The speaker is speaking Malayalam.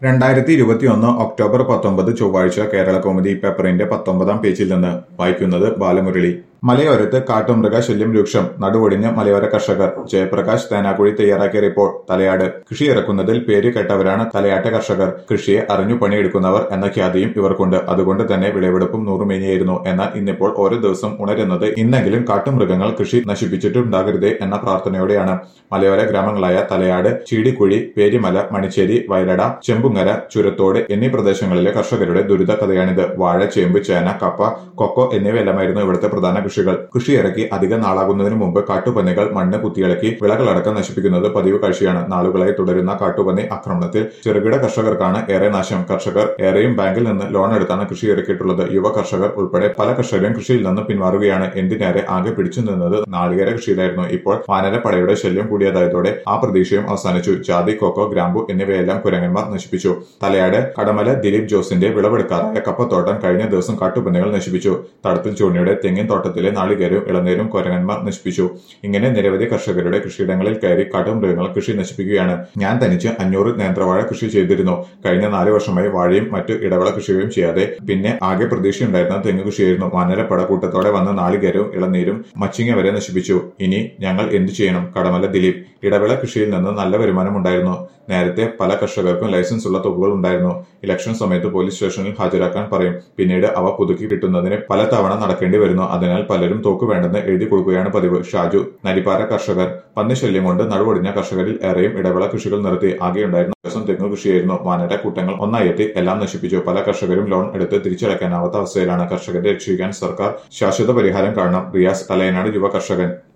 രണ്ടായിരത്തി ഇരുപത്തിയൊന്ന് ഒക്ടോബർ പത്തൊമ്പത് ചൊവ്വാഴ്ച കേരള കൗമുദി പേപ്പറിന്റെ പത്തൊമ്പതാം പേജിൽ നിന്ന് വായിക്കുന്നത് ബാലമുരളി മലയോരത്ത് കാട്ടുമൃഗ ശല്യം രൂക്ഷം നടുവൊടിഞ്ഞ് മലയോര കർഷകർ ജയപ്രകാശ് തേനാക്കുഴി തയ്യാറാക്കിയ റിപ്പോർട്ട് തലയാട് കൃഷി ഇറക്കുന്നതിൽ പേര് കേട്ടവരാണ് തലയാട്ട കർഷകർ കൃഷിയെ അറിഞ്ഞു പണിയെടുക്കുന്നവർ എന്ന ഖ്യാതിയും ഇവർക്കുണ്ട് അതുകൊണ്ട് തന്നെ വിളവെടുപ്പും നൂറുമേനിയായിരുന്നു എന്നാൽ ഇന്നിപ്പോൾ ഓരോ ദിവസം ഉണരുന്നത് ഇന്നെങ്കിലും കാട്ടുമൃഗങ്ങൾ കൃഷി നശിപ്പിച്ചിട്ടുണ്ടാകരുതേ എന്ന പ്രാർത്ഥനയോടെയാണ് മലയോര ഗ്രാമങ്ങളായ തലയാട് ചീടിക്കുഴി പേരിമല മണിച്ചേരി വയലട ചെമ്പുങ്ങര ചുരത്തോട് എന്നീ പ്രദേശങ്ങളിലെ കർഷകരുടെ ദുരിത കഥയാണിത് വാഴ ചേമ്പ് ചേന കപ്പ കൊക്കോ എന്നിവയെല്ലാമായിരുന്നു ഇവിടുത്തെ പ്രധാന കൃഷികൾ കൃഷി ഇറക്കി അധികം നാളാകുന്നതിന് മുമ്പ് കാട്ടുപന്നികൾ മണ്ണ് കുത്തിയിളക്കി വിളകളടക്കം നശിപ്പിക്കുന്നത് പതിവ് കാഴ്ചയാണ് നാളുകളായി തുടരുന്ന കാട്ടുപന്നി ആക്രമണത്തിൽ ചെറുകിട കർഷകർക്കാണ് ഏറെ നാശം കർഷകർ ഏറെയും ബാങ്കിൽ നിന്ന് ലോൺ എടുത്താണ് കൃഷി ഇറക്കിയിട്ടുള്ളത് യുവ കർഷകർ ഉൾപ്പെടെ പല കർഷകരും കൃഷിയിൽ നിന്ന് പിന്മാറുകയാണ് എന്തിനേറെ ആകെ പിടിച്ചു നിന്നത് നാളികേര കൃഷിയിലായിരുന്നു ഇപ്പോൾ വാനരപ്പടയുടെ ശല്യം കൂടിയതായതോടെ ആ പ്രതീക്ഷയും അവസാനിച്ചു ജാതി കൊക്കോ ഗ്രാമ്പു എന്നിവയെല്ലാം കുരങ്ങന്മാർ നശിപ്പിച്ചു തലയാട് കടമല ദിലീപ് ജോസിന്റെ വിളവെടുക്കാറായ കപ്പത്തോട്ടം കഴിഞ്ഞ ദിവസം കാട്ടുപന്നികൾ നശിപ്പിച്ചു തടത്തിൽ ചൂണിയുടെ തെങ്ങിൻ തോട്ടത്തിലെ നാളികേരവും ഇളനീരും കുരങ്ങന്മാർ നശിപ്പിച്ചു ഇങ്ങനെ നിരവധി കർഷകരുടെ കൃഷിയിടങ്ങളിൽ കയറി കാട്ടുമൃഗങ്ങൾ കൃഷി നശിപ്പിക്കുകയാണ് ഞാൻ തനിച്ച് അഞ്ഞൂറ് നേന്ത്രവാഴ കൃഷി ചെയ്തിരുന്നു കഴിഞ്ഞ നാല് വർഷമായി വാഴയും മറ്റു ഇടവിള കൃഷിയും ചെയ്യാതെ പിന്നെ ആകെ പ്രതീക്ഷയുണ്ടായിരുന്ന തെങ്ങ് കൃഷിയായിരുന്നു വാനരപ്പട കൂട്ടത്തോടെ വന്ന് നാളികേരവും ഇളനീരും മച്ചിങ്ങ വരെ നശിപ്പിച്ചു ഇനി ഞങ്ങൾ എന്തു ചെയ്യണം കടമല ദിലീപ് ഇടവിള കൃഷിയിൽ നിന്ന് നല്ല വരുമാനം ഉണ്ടായിരുന്നു നേരത്തെ പല കർഷകർക്കും ലൈസൻസ് ഉള്ള തുകകൾ ഉണ്ടായിരുന്നു ഇലക്ഷൻ സമയത്ത് പോലീസ് സ്റ്റേഷനിൽ ഹാജരാക്കാൻ പറയും പിന്നീട് അവ പുതുക്കി കിട്ടുന്നതിന് പല തവണ നടക്കേണ്ടി വരുന്നു അതിനാൽ പലരും തോക്ക് വേണ്ടെന്ന് എഴുതി കൊടുക്കുകയാണ് പതിവ് ഷാജു നരിപ്പാര കർഷകർ പന്നിശല്യം കൊണ്ട് നടുവൊടിഞ്ഞ കർഷകരിൽ ഏറെയും ഇടവിള കൃഷികൾ നിർത്തി ആകെയുണ്ടായിരുന്ന ദിവസം തെങ്ങ് കൃഷിയായിരുന്നു വാനര കൂട്ടങ്ങൾ ഒന്നായെത്തി എല്ലാം നശിപ്പിച്ചു പല കർഷകരും ലോൺ എടുത്ത് തിരിച്ചടയ്ക്കാനാവാത്ത അവസ്ഥയിലാണ് കർഷകരെ രക്ഷിക്കാൻ സർക്കാർ ശാശ്വത പരിഹാരം കാണണം റിയാസ് തലയനാട് യുവ കർഷകൻ